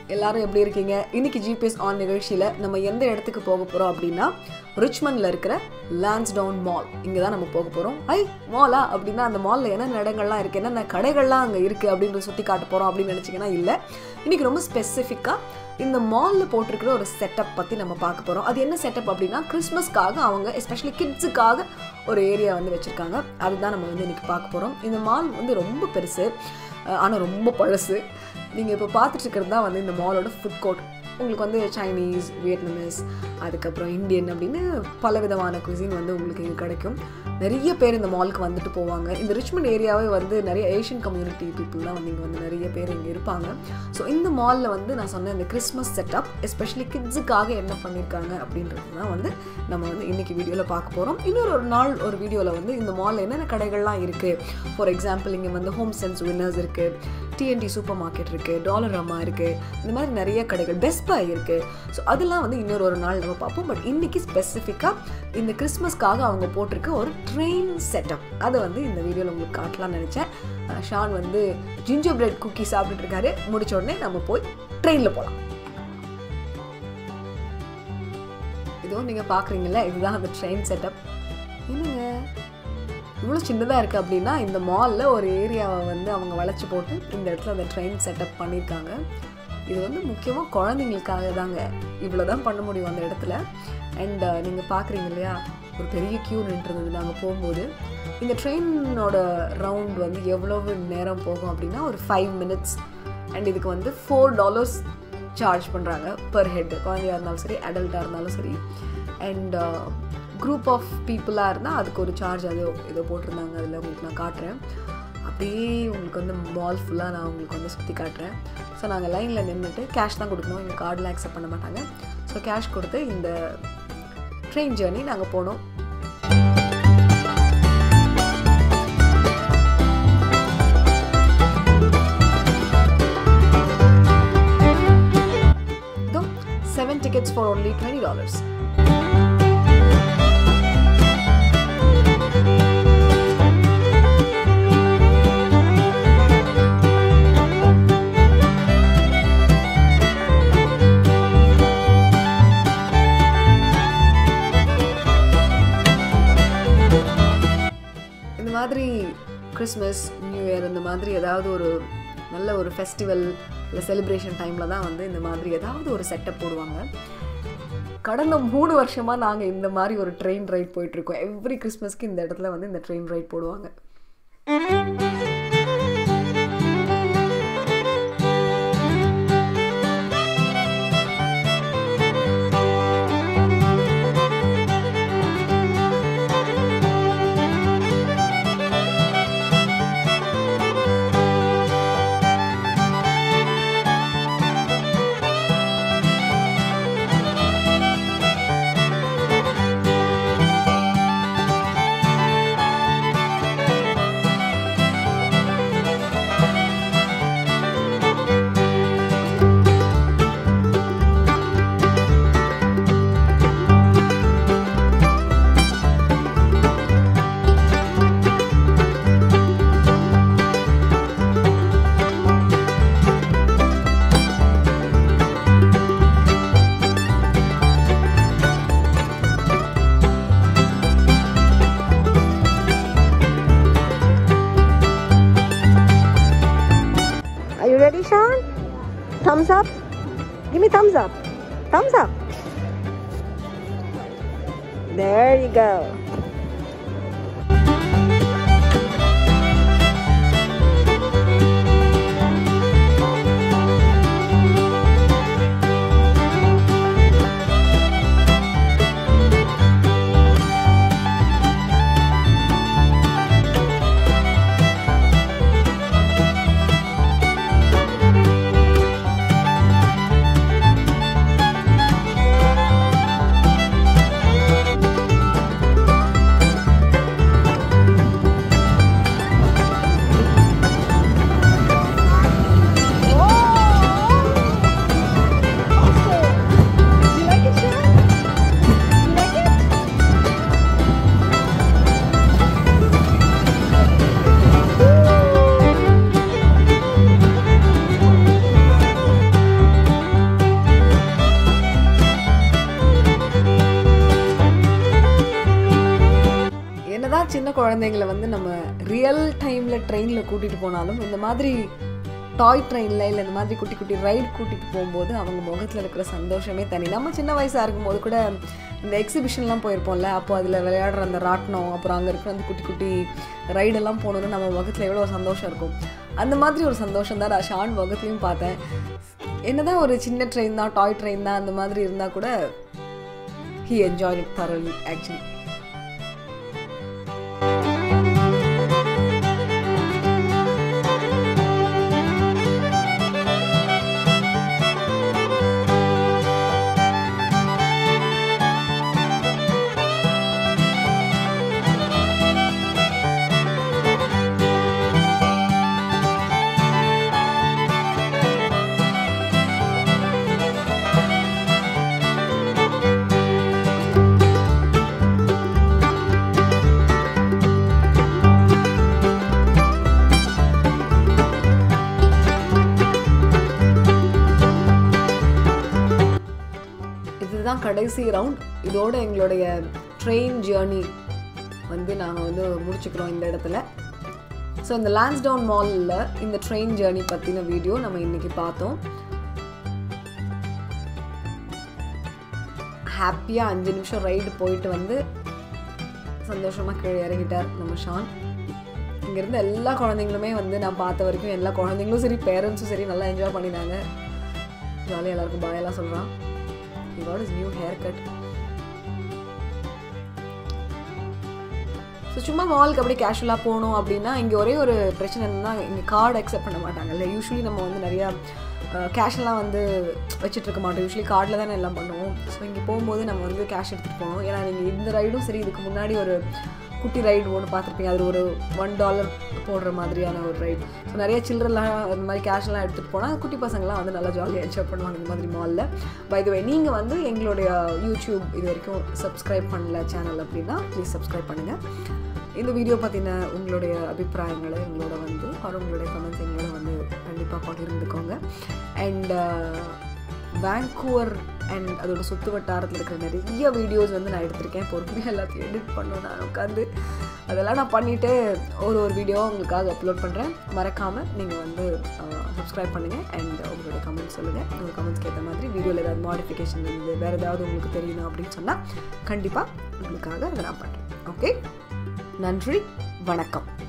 எல்லாரும் எப்படி இருக்கீங்க இன்னைக்கு ஜிபிஎஸ் ஆன் நிகழ்ச்சியில் நம்ம எந்த இடத்துக்கு போக போகிறோம் அப்படின்னா ரிச்மண்டில் இருக்கிற லான்ஸ்டவுன் மால் இங்கே தான் நம்ம போக போகிறோம் ஐ மாலா அப்படின்னா அந்த மாலில் என்னென்ன இடங்கள்லாம் இருக்குது என்னென்ன கடைகள்லாம் அங்கே இருக்குது அப்படின்றத சுற்றி காட்ட போகிறோம் அப்படின்னு நினச்சிங்கன்னா இல்லை இன்னைக்கு ரொம்ப ஸ்பெசிஃபிக்காக இந்த மாலில் போட்டிருக்கிற ஒரு செட்டப் பற்றி நம்ம பார்க்க போகிறோம் அது என்ன செட்டப் அப்படின்னா கிறிஸ்மஸ்க்காக அவங்க எஸ்பெஷலி கிட்ஸுக்காக ஒரு ஏரியா வந்து வச்சுருக்காங்க அதுதான் நம்ம வந்து இன்றைக்கி பார்க்க போகிறோம் இந்த மால் வந்து ரொம்ப பெருசு ஆனால் ரொம்ப பழசு நீங்கள் இப்போ பார்த்துட்டு இருக்கிறது தான் வந்து இந்த மாலோட ஃபுட் கோர்ட் உங்களுக்கு வந்து சைனீஸ் வியட்நாமீஸ் அதுக்கப்புறம் இந்தியன் அப்படின்னு பல விதமான குசின் வந்து உங்களுக்கு இங்கே கிடைக்கும் நிறைய பேர் இந்த மாலுக்கு வந்துட்டு போவாங்க இந்த ரிச்மண்ட் ஏரியாவே வந்து நிறைய ஏஷியன் கம்யூனிட்டி பீப்புள் தான் வந்து இங்கே வந்து நிறைய பேர் இங்கே இருப்பாங்க ஸோ இந்த மாலில் வந்து நான் சொன்ன இந்த கிறிஸ்மஸ் செட்டப் எஸ்பெஷலி கிட்ஸுக்காக என்ன பண்ணியிருக்காங்க அப்படின்றது தான் வந்து நம்ம வந்து இன்றைக்கி வீடியோவில் பார்க்க போகிறோம் இன்னொரு ஒரு நாள் ஒரு வீடியோவில் வந்து இந்த மாலில் என்னென்ன கடைகள்லாம் இருக்குது ஃபார் எக்ஸாம்பிள் இங்கே வந்து ஹோம் சென்ஸ் வின்னர்ஸ் இருக்குது டிஎன்டி சூப்பர் மார்க்கெட் இருக்குது டாலர் அம்மா இருக்குது இந்த மாதிரி நிறைய கடைகள் பெஸ்ட் பை இருக்குது ஸோ அதெல்லாம் வந்து இன்னொரு ஒரு நாள் நம்ம பார்ப்போம் பட் இன்றைக்கி ஸ்பெசிஃபிக்காக இந்த கிறிஸ்மஸ்க்காக அவங்க போட்டிருக்க ஒரு ட்ரெயின் செட்டப் அதை வந்து இந்த வீடியோவில் உங்களுக்கு காட்டலாம்னு நினச்சேன் ஷான் வந்து ஜிஞ்சர் பிரெட் குக்கி சாப்பிட்டுட்டு இருக்காரு முடிச்ச உடனே நம்ம போய் ட்ரெயினில் போகலாம் இதோ நீங்கள் பார்க்குறீங்களா இதுதான் அந்த ட்ரெயின் செட்டப் என்னங்க இவ்வளோ சின்னதாக இருக்குது அப்படின்னா இந்த மாலில் ஒரு ஏரியாவை வந்து அவங்க வளைச்சி போட்டு இந்த இடத்துல அந்த ட்ரெயின் செட்டப் பண்ணியிருக்காங்க இது வந்து முக்கியமாக குழந்தைங்களுக்காக தாங்க இவ்வளோ தான் பண்ண முடியும் அந்த இடத்துல அண்ட் நீங்கள் பார்க்குறீங்க இல்லையா ஒரு பெரிய க்யூ நின்றுருந்தது நாங்கள் போகும்போது இந்த ட்ரெயினோட ரவுண்ட் வந்து எவ்வளவு நேரம் போகும் அப்படின்னா ஒரு ஃபைவ் மினிட்ஸ் அண்ட் இதுக்கு வந்து ஃபோர் டாலர்ஸ் சார்ஜ் பண்ணுறாங்க பர் ஹெட் குழந்தையாக இருந்தாலும் சரி அடல்ட்டாக இருந்தாலும் சரி அண்ட் குரூப் ஆஃப் பீப்புளாக இருந்தால் அதுக்கு ஒரு சார்ஜ் அது ஏதோ போட்டிருந்தாங்க அதில் உங்களுக்கு நான் காட்டுறேன் அப்படியே உங்களுக்கு வந்து மால் ஃபுல்லாக நான் உங்களுக்கு வந்து சுற்றி காட்டுறேன் ஸோ நாங்கள் லைனில் நின்றுட்டு கேஷ் தான் கொடுக்கணும் எங்கள் கார்டில் அக்செப்ட் பண்ண மாட்டாங்க ஸோ கேஷ் கொடுத்து இந்த ட்ரெயின் ஜேர்னி நாங்கள் போனோம் seven tickets for only $20. இந்த மாதிரி கிறிஸ்மஸ் நியூ இயர் இந்த மாதிரி ஏதாவது ஒரு நல்ல ஒரு ஃபெஸ்டிவல் இல்லை செலிப்ரேஷன் டைமில் தான் வந்து இந்த மாதிரி ஏதாவது ஒரு செட்டப் போடுவாங்க கடந்த மூணு வருஷமாக நாங்கள் இந்த மாதிரி ஒரு ட்ரெயின் ரைட் போயிட்டுருக்கோம் எவ்ரி கிறிஸ்மஸ்க்கு இந்த இடத்துல வந்து இந்த ட்ரெயின் ரைட் போடுவாங்க Are you ready, Sean? Thumbs up. Give me thumbs up. Thumbs up. There you go. குழந்தைங்களை வந்து நம்ம ரியல் டைமில் ட்ரெயினில் கூட்டிகிட்டு போனாலும் இந்த மாதிரி டாய் ட்ரெயினில் இல்லை இந்த மாதிரி குட்டி குட்டி ரைடு கூட்டிகிட்டு போகும்போது அவங்க முகத்தில் இருக்கிற சந்தோஷமே தனி நம்ம சின்ன வயசாக இருக்கும்போது கூட இந்த எக்ஸிபிஷன்லாம் போயிருப்போம்ல அப்போ அதில் விளையாடுற அந்த ராட்டினம் அப்புறம் அங்கே இருக்கிற அந்த குட்டி குட்டி ரைடெல்லாம் போகணுன்னு நம்ம முகத்தில் எவ்வளோ ஒரு சந்தோஷம் இருக்கும் அந்த மாதிரி ஒரு சந்தோஷம் தான் நான் ஷான் முகத்துலையும் பார்த்தேன் என்னதான் ஒரு சின்ன ட்ரெயின் தான் டாய் ட்ரெயின் தான் அந்த மாதிரி இருந்தால் கூட ஹி என்ஜாய் இட் தரலி ஆக்சுவலி இதுதான் கடைசி ரவுண்ட் இதோட எங்களுடைய ட்ரெயின் ஜேர்னி வந்து நாங்கள் வந்து முடிச்சுக்கிறோம் இந்த இடத்துல ஸோ இந்த லான்ஸ்டவுன் மாலில் இந்த ட்ரெயின் ஜேர்னி பற்றின வீடியோ நம்ம இன்னைக்கு பார்த்தோம் ஹாப்பியாக அஞ்சு நிமிஷம் ரைடு போயிட்டு வந்து சந்தோஷமாக கீழே இறங்கிட்டார் நம்ம ஷான் இங்கேருந்து எல்லா குழந்தைங்களுமே வந்து நான் பார்த்த வரைக்கும் எல்லா குழந்தைங்களும் சரி பேரண்ட்ஸும் சரி நல்லா என்ஜாய் பண்ணினாங்க ஜாலியாக எல்லாருக்கும் பாயெல்லாம் சொல்கிறான் he got his new haircut so சும்மா மாலுக்கு அப்படியே கேஷுவலாக போகணும் அப்படின்னா இங்கே ஒரே ஒரு பிரச்சனை என்னன்னா இங்கே கார்டு அக்செப்ட் பண்ண மாட்டாங்கல்ல யூஸ்வலி நம்ம வந்து நிறையா கேஷ்லாம் வந்து வச்சுட்டு இருக்க மாட்டோம் யூஸ்வலி கார்டில் தானே எல்லாம் பண்ணுவோம் ஸோ இங்கே போகும்போது நம்ம வந்து கேஷ் எடுத்துகிட்டு போகணும் ஏன்னா நீங்கள் இந்த ரைடும் சரி இதுக்கு முன்னாடி ஒரு குட்டி ரைடு ஒன்று பார்த்துருப்பீங்க அது ஒரு ஒன் டாலர் போடுற மாதிரியான ஒரு ரைடு ஸோ நிறைய சில்லறலாம் அந்த மாதிரி கேஷ்லாம் எடுத்துகிட்டு போனால் குட்டி பசங்கள்லாம் வந்து நல்லா ஜாலியாக என்ஜாய் பண்ணுவாங்க இந்த மாதிரி மாலில் பை த வே நீங்கள் வந்து எங்களுடைய யூடியூப் இது வரைக்கும் சப்ஸ்கிரைப் பண்ணல சேனல் அப்படின்னா ப்ளீஸ் சப்ஸ்கிரைப் பண்ணுங்கள் இந்த வீடியோ பற்றின உங்களுடைய அபிப்பிராயங்களை எங்களோட வந்து அப்புறம் உங்களுடைய கமெண்ட்ஸ் எங்களோட வந்து கண்டிப்பாக பகிர்ந்துக்கோங்க அண்ட் வேங்கூவர் அண்ட் அதோட சுற்று வட்டாரத்தில் இருக்கிற நிறைய வீடியோஸ் வந்து நான் எடுத்திருக்கேன் பொறுமையாக எல்லாத்தையும் எடிட் பண்ணணும் நான் உட்காந்து அதெல்லாம் நான் பண்ணிவிட்டு ஒரு ஒரு வீடியோ உங்களுக்காக அப்லோட் பண்ணுறேன் மறக்காமல் நீங்கள் வந்து சப்ஸ்கிரைப் பண்ணுங்கள் அண்ட் உங்களுடைய கமெண்ட்ஸ் சொல்லுங்கள் உங்கள் கமெண்ட்ஸ்க்கு ஏற்ற மாதிரி வீடியோவில் ஏதாவது மாடிஃபிகேஷன் இருந்து வேறு ஏதாவது உங்களுக்கு தெரியணும் அப்படின்னு சொன்னால் கண்டிப்பாக உங்களுக்காக அதை நான் பண்ணுறேன் ஓகே நன்றி வணக்கம்